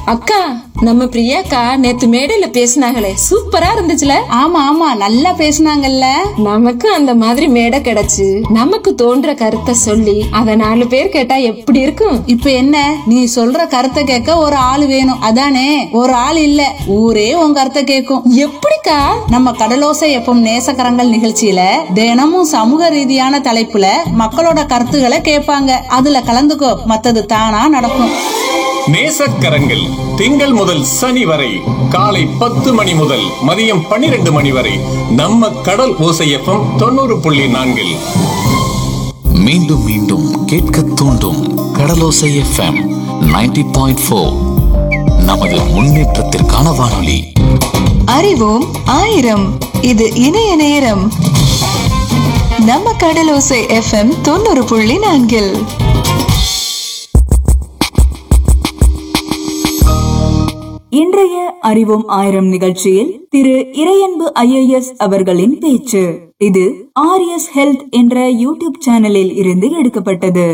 அக்கா நம்ம பிரியாக்கா நேத்து மேடையில பேசினாங்களே சூப்பரா இருந்துச்சுல ஆமா ஆமா நல்லா பேசுனாங்கல்ல நமக்கு அந்த மாதிரி மேடை கிடைச்சு நமக்கு தோன்ற கருத்தை சொல்லி அத நாலு பேர் கேட்டா எப்படி இருக்கும் இப்ப என்ன நீ சொல்ற கருத்தை கேட்க ஒரு ஆள் வேணும் அதானே ஒரு ஆள் இல்ல ஊரே உன் கருத்தை கேட்கும் எப்படிக்கா நம்ம கடலோசை எப்பம் நேசக்கரங்கள் நிகழ்ச்சியில தினமும் சமூக ரீதியான தலைப்புல மக்களோட கருத்துக்களை கேட்பாங்க அதுல கலந்துக்கோ மத்தது தானா நடக்கும் நேசக்கரங்கள் திங்கள் முதல் சனி வரை காலை பத்து மணி முதல் மதியம் பன்னிரண்டு மணி வரை நம்ம கடல் ஓசையப்பம் தொண்ணூறு புள்ளி நான்கில் மீண்டும் மீண்டும் கேட்க தூண்டும் கடலோசை எஃப்எம் 90.4 பாயிண்ட் ஃபோர் நமது முன்னேற்றத்திற்கான வானொலி அறிவோம் ஆயிரம் இது இணைய நேரம் நம்ம கடலோசை எஃப்எம் தொண்ணூறு புள்ளி நான்கில் இன்றைய அறிவோம் ஆயிரம் நிகழ்ச்சியில் திரு இறையன்பு ஐஏஎஸ் அவர்களின் பேச்சு இது ஆர்எஸ் ஹெல்த் என்ற யூடியூப் சேனலில் இருந்து எடுக்கப்பட்டது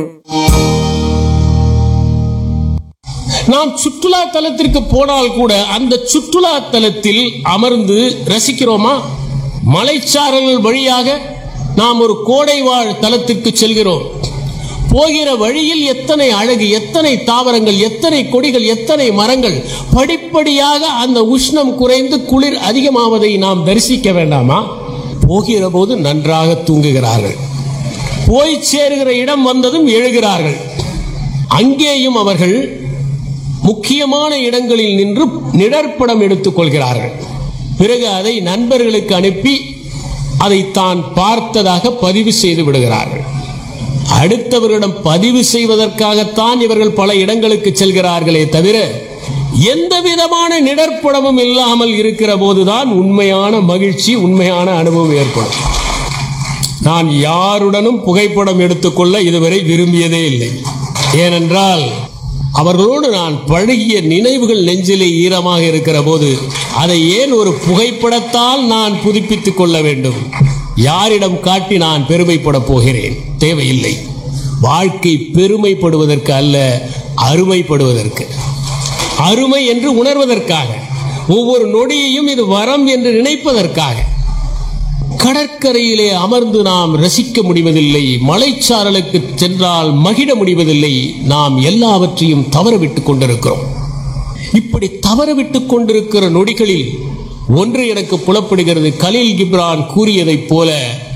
நாம் சுற்றுலா தலத்திற்கு போனால் கூட அந்த சுற்றுலா தலத்தில் அமர்ந்து ரசிக்கிறோமா மலைச்சாரல்கள் வழியாக நாம் ஒரு கோடை வாழ் தலத்துக்கு செல்கிறோம் போகிற வழியில் எத்தனை அழகு எத்தனை தாவரங்கள் எத்தனை கொடிகள் எத்தனை மரங்கள் படிப்படியாக அந்த உஷ்ணம் குறைந்து குளிர் அதிகமாவதை நாம் தரிசிக்க வேண்டாமா போகிற போது நன்றாக தூங்குகிறார்கள் போய் சேருகிற இடம் வந்ததும் எழுகிறார்கள் அங்கேயும் அவர்கள் முக்கியமான இடங்களில் நின்று நிழற்படம் எடுத்துக் கொள்கிறார்கள் பிறகு அதை நண்பர்களுக்கு அனுப்பி அதை தான் பார்த்ததாக பதிவு செய்து விடுகிறார்கள் அடுத்தவர்களிடம் பதிவு செய்வதற்காகத்தான் இவர்கள் பல இடங்களுக்கு செல்கிறார்களே தவிர எந்த விதமான நிழற்படமும் இல்லாமல் இருக்கிற போதுதான் உண்மையான மகிழ்ச்சி உண்மையான அனுபவம் ஏற்படும் நான் யாருடனும் புகைப்படம் எடுத்துக்கொள்ள இதுவரை விரும்பியதே இல்லை ஏனென்றால் அவர்களோடு நான் பழகிய நினைவுகள் நெஞ்சிலே ஈரமாக இருக்கிற போது அதை ஏன் ஒரு புகைப்படத்தால் நான் புதுப்பித்துக் கொள்ள வேண்டும் யாரிடம் காட்டி நான் பெருமைப்பட போகிறேன் தேவையில்லை வாழ்க்கை பெருமைப்படுவதற்கு அல்ல அருமைப்படுவதற்கு அருமை என்று உணர்வதற்காக ஒவ்வொரு நொடியையும் இது வரம் என்று நினைப்பதற்காக கடற்கரையிலே அமர்ந்து நாம் ரசிக்க முடிவதில்லை மலைச்சாரலுக்கு சென்றால் மகிழ முடிவதில்லை நாம் எல்லாவற்றையும் தவறவிட்டுக் கொண்டிருக்கிறோம் இப்படி தவறவிட்டுக் கொண்டிருக்கிற நொடிகளில் ஒன்று எனக்கு புலப்படுகிறது கலீல் கிப்ரான் கூறியதைப் போல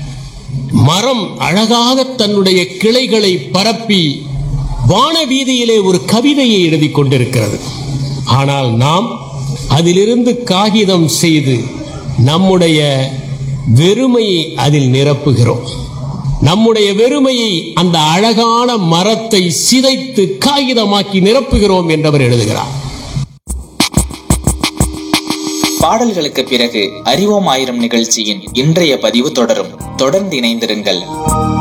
மரம் அழகாக தன்னுடைய கிளைகளை பரப்பி வானவீதியிலே ஒரு கவிதையை எழுதி கொண்டிருக்கிறது ஆனால் நாம் அதிலிருந்து காகிதம் செய்து நம்முடைய வெறுமையை அதில் நிரப்புகிறோம் நம்முடைய வெறுமையை அந்த அழகான மரத்தை சிதைத்து காகிதமாக்கி நிரப்புகிறோம் என்றவர் எழுதுகிறார் பாடல்களுக்கு பிறகு அறிவோம் ஆயிரம் நிகழ்ச்சியின் இன்றைய பதிவு தொடரும் தொடர்ந்து இணைந்திருங்கள்